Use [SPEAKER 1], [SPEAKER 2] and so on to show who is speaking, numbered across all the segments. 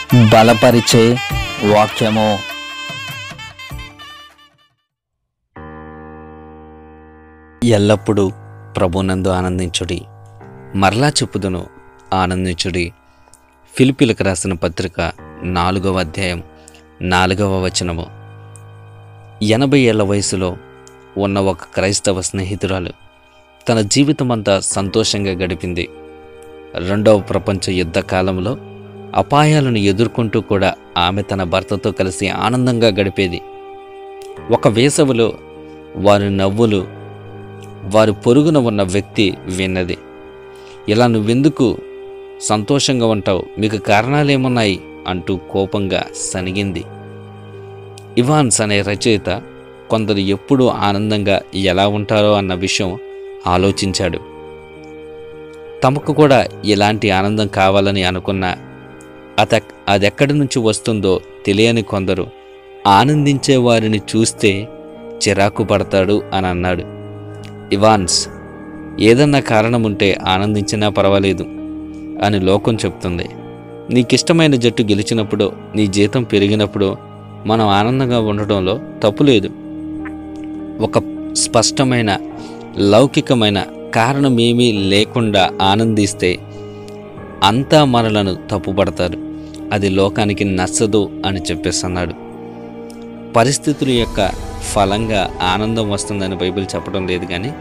[SPEAKER 1] బలపరిచే వాక్యము
[SPEAKER 2] ఎల్లప్పుడూ ప్రభునందు ఆనందించుడి మరలా చెప్పుదును ఆనందించుడి ఫిలిపిలకు రాసిన పత్రిక నాలుగవ అధ్యాయం నాలుగవ వచనము ఎనభై ఏళ్ల వయసులో ఉన్న ఒక క్రైస్తవ స్నేహితురాలు తన జీవితమంతా సంతోషంగా గడిపింది రెండవ ప్రపంచ యుద్ధ కాలంలో అపాయాలను ఎదుర్కొంటూ కూడా ఆమె తన భర్తతో కలిసి ఆనందంగా గడిపేది ఒక వేసవిలో వారి నవ్వులు వారి పొరుగున ఉన్న వ్యక్తి విన్నది ఇలా నువ్వెందుకు సంతోషంగా ఉంటావు మీకు కారణాలేమున్నాయి అంటూ కోపంగా సనిగింది ఇవాన్స్ అనే రచయిత కొందరు ఎప్పుడూ ఆనందంగా ఎలా ఉంటారో అన్న విషయం ఆలోచించాడు తమకు కూడా ఇలాంటి ఆనందం కావాలని అనుకున్న అత అది ఎక్కడి నుంచి వస్తుందో తెలియని కొందరు ఆనందించే వారిని చూస్తే చిరాకు పడతాడు అని అన్నాడు ఇవాన్స్ ఏదన్నా కారణం ఉంటే ఆనందించినా పర్వాలేదు అని లోకం చెప్తుంది నీకిష్టమైన జట్టు గెలిచినప్పుడు నీ జీతం పెరిగినప్పుడు మనం ఆనందంగా ఉండడంలో తప్పు లేదు ఒక స్పష్టమైన లౌకికమైన కారణమేమీ లేకుండా ఆనందిస్తే అంతా మనలను తప్పుపడతారు అది లోకానికి నచ్చదు అని చెప్పేస్తున్నాడు పరిస్థితుల యొక్క ఫలంగా ఆనందం వస్తుందని బైబిల్ చెప్పడం లేదు కానీ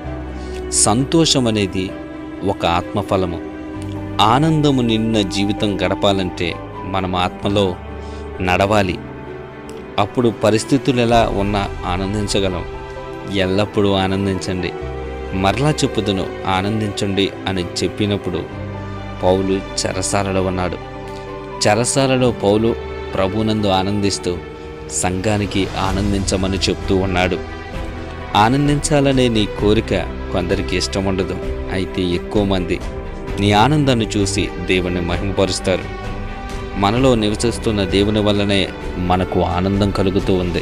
[SPEAKER 2] సంతోషం అనేది ఒక ఆత్మఫలము ఆనందము నిన్న జీవితం గడపాలంటే మనం ఆత్మలో నడవాలి అప్పుడు పరిస్థితులు ఎలా ఉన్నా ఆనందించగలం ఎల్లప్పుడూ ఆనందించండి మరలా చెప్పుదును ఆనందించండి అని చెప్పినప్పుడు పౌలు చెరసాలలో ఉన్నాడు చెరసాలలో పౌలు ప్రభునందు ఆనందిస్తూ సంఘానికి ఆనందించమని చెప్తూ ఉన్నాడు ఆనందించాలనే నీ కోరిక కొందరికి ఇష్టం ఉండదు అయితే ఎక్కువ మంది నీ ఆనందాన్ని చూసి దేవుని మహిమపరుస్తారు మనలో నివసిస్తున్న దేవుని వల్లనే మనకు ఆనందం కలుగుతూ ఉంది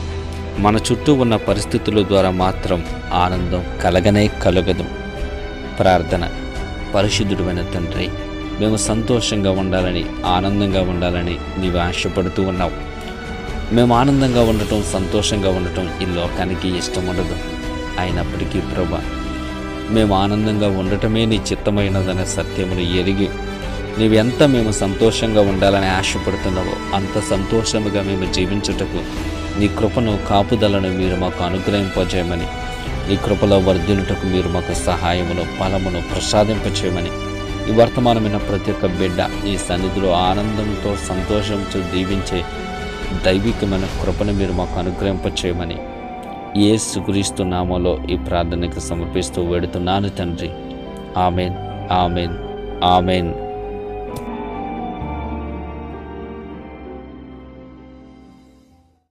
[SPEAKER 2] మన చుట్టూ ఉన్న పరిస్థితుల ద్వారా మాత్రం ఆనందం కలగనే కలగదు ప్రార్థన పరిశుద్ధుడైన తండ్రి మేము సంతోషంగా ఉండాలని ఆనందంగా ఉండాలని నీవు ఆశపడుతూ ఉన్నావు మేము ఆనందంగా ఉండటం సంతోషంగా ఉండటం ఈ లోకానికి ఇష్టం ఉండదు అయినప్పటికీ ప్రభా మేము ఆనందంగా ఉండటమే నీ చిత్తమైనదనే సత్యమును ఎరిగి నీవెంత మేము సంతోషంగా ఉండాలని ఆశపడుతున్నావో అంత సంతోషముగా మేము జీవించుటకు నీ కృపను కాపుదలను మీరు మాకు అనుగ్రహింపజేయమని నీ కృపలో వర్ధిల్లుటకు మీరు మాకు సహాయమును ఫలమును ప్రసాదింపచేయమని ఈ వర్తమానమైన ప్రతి ఒక్క బిడ్డ ఈ సన్నిధిలో ఆనందంతో సంతోషంతో దీవించే దైవికమైన కృపను మీరు మాకు అనుగ్రహింపచేయమని యేసు క్రీస్తు నామలో ఈ ప్రార్థనకు సమర్పిస్తూ వేడుతున్నాను తండ్రి ఆమెన్ ఆమెన్ ఆమెన్